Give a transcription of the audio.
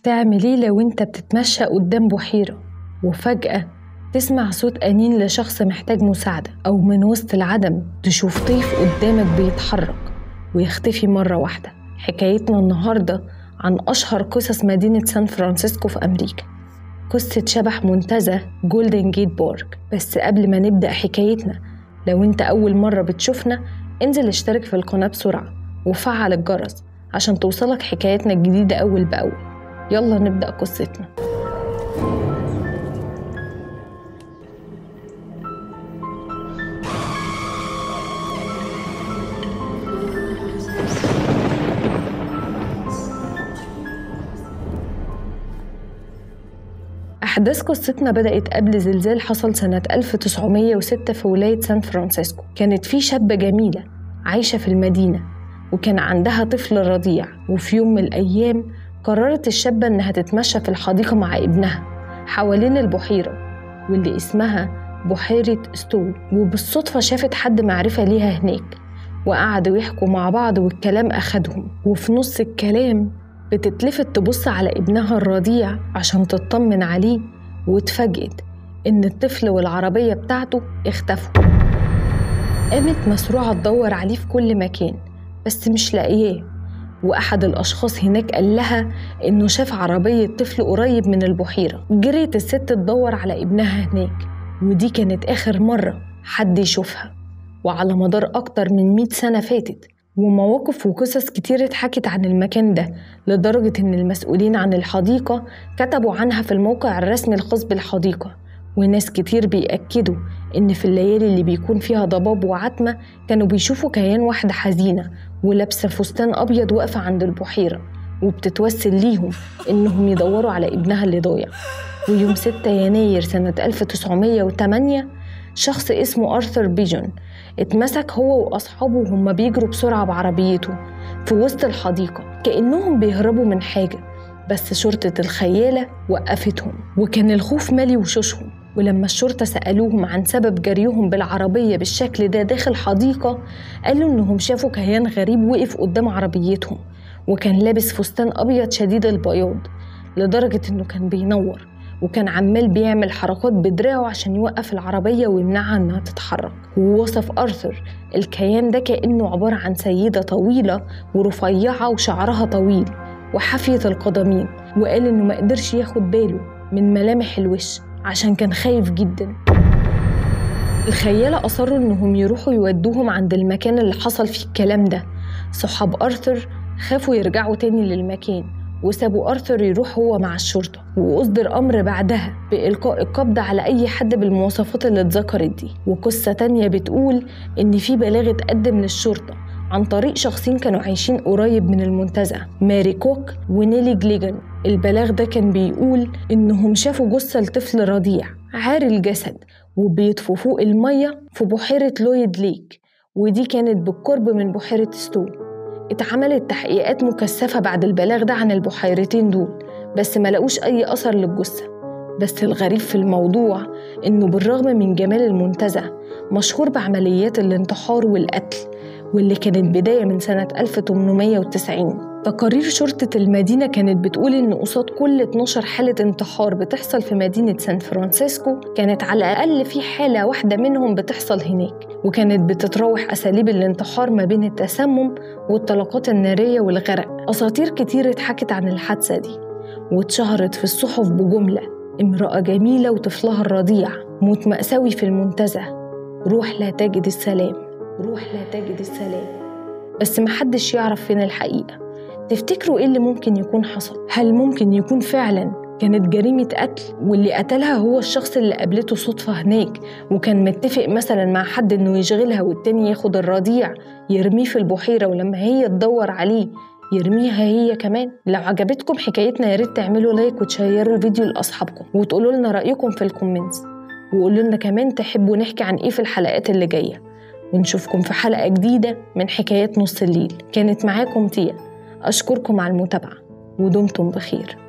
تعمل ايه لو انت بتتمشى قدام بحيرة وفجأة تسمع صوت أنين لشخص محتاج مساعدة أو من وسط العدم تشوف طيف قدامك بيتحرك ويختفي مرة واحدة حكايتنا النهاردة عن أشهر قصص مدينة سان فرانسيسكو في أمريكا قصة شبح منتزه جولدن جيت بارك بس قبل ما نبدأ حكايتنا لو انت أول مرة بتشوفنا انزل اشترك في القناة بسرعة وفعل الجرس عشان توصلك حكاياتنا الجديدة أول بأول يلا نبدأ قصتنا أحداث قصتنا بدأت قبل زلزال حصل سنة 1906 في ولاية سان فرانسيسكو كانت في شابة جميلة عايشة في المدينة وكان عندها طفل رضيع وفي يوم من الأيام قررت الشابة إنها تتمشى في الحديقة مع ابنها حوالين البحيرة واللي اسمها بحيرة ستو وبالصدفة شافت حد معرفة ليها هناك وقعدوا يحكوا مع بعض والكلام أخدهم وفي نص الكلام بتتلفت تبص على ابنها الرضيع عشان تطمن عليه واتفاجئت إن الطفل والعربية بتاعته اختفوا قامت مسروعة تدور عليه في كل مكان بس مش لاقياه وأحد الأشخاص هناك قال لها إنه شاف عربية طفل قريب من البحيرة جريت الست تدور على ابنها هناك ودي كانت آخر مرة حد يشوفها وعلى مدار أكتر من مئة سنة فاتت ومواقف وقصص كتير اتحكت عن المكان ده لدرجة إن المسؤولين عن الحديقة كتبوا عنها في الموقع الرسمي الخاص بالحديقة وناس كتير بيأكدوا إن في الليالي اللي بيكون فيها ضباب وعتمة كانوا بيشوفوا كيان واحدة حزينة ولابسة فستان أبيض واقفة عند البحيرة وبتتوسل ليهم إنهم يدوروا على ابنها اللي ضايع ويوم 6 يناير سنة 1908 شخص اسمه أرثر بيجون اتمسك هو وأصحابه وهم بيجروا بسرعة بعربيته في وسط الحديقة كأنهم بيهربوا من حاجة بس شرطة الخيالة وقفتهم وكان الخوف مالي وشوشهم ولما الشرطة سألوهم عن سبب جريهم بالعربية بالشكل ده داخل حديقة قالوا إنهم شافوا كيان غريب وقف قدام عربيتهم وكان لابس فستان أبيض شديد البياض لدرجة إنه كان بينور وكان عمال بيعمل حركات بدراعه عشان يوقف العربية ويمنعها إنها تتحرك ووصف أرثر الكيان ده كأنه عبارة عن سيدة طويلة ورفيعة وشعرها طويل وحافية القدمين وقال إنه ما قدرش ياخد باله من ملامح الوش عشان كان خايف جدا الخيالة أصروا إنهم يروحوا يودوهم عند المكان اللي حصل فيه الكلام ده صحاب أرثر خافوا يرجعوا تاني للمكان وسابوا أرثر يروح هو مع الشرطة وأصدر أمر بعدها بإلقاء القبض على أي حد بالمواصفات اللي اتذكرت دي وقصة تانية بتقول إن في بلاغ اتقدم للشرطة عن طريق شخصين كانوا عايشين قريب من المنتزه ماري كوك ونيلي جليجن البلاغ ده كان بيقول إنهم شافوا جثة لطفل رضيع عاري الجسد وبيطفوا فوق المية في بحيرة لويد ليك ودي كانت بالقرب من بحيرة ستو اتعملت تحقيقات مكثفة بعد البلاغ ده عن البحيرتين دول بس ما لقوش أي أثر للجثة بس الغريب في الموضوع إنه بالرغم من جمال المنتزه مشهور بعمليات الانتحار والقتل واللي كانت بداية من سنة 1890 تقارير شرطة المدينة كانت بتقول إن قصاد كل 12 حالة انتحار بتحصل في مدينة سان فرانسيسكو كانت على الأقل في حالة واحدة منهم بتحصل هناك وكانت بتتراوح أساليب الانتحار ما بين التسمم والطلقات النارية والغرق أساطير كتير اتحكت عن الحادثة دي واتشهرت في الصحف بجملة امرأة جميلة وطفلها الرضيع موت مأساوي في المنتزه روح لا تجد السلام روح لا تجد السلام بس محدش يعرف فين الحقيقة تفتكروا ايه اللي ممكن يكون حصل؟ هل ممكن يكون فعلا كانت جريمة قتل واللي قتلها هو الشخص اللي قابلته صدفة هناك وكان متفق مثلا مع حد انه يشغلها والتاني ياخد الرضيع يرميه في البحيرة ولما هي تدور عليه يرميها هي كمان لو عجبتكم حكايتنا يا ريت تعملوا لايك وتشيروا الفيديو لاصحابكم وتقولوا لنا رايكم في الكومنتس وقولوا لنا كمان تحبوا نحكي عن ايه في الحلقات اللي جايه ونشوفكم في حلقه جديده من حكايات نص الليل كانت معاكم تيا اشكركم على المتابعه ودمتم بخير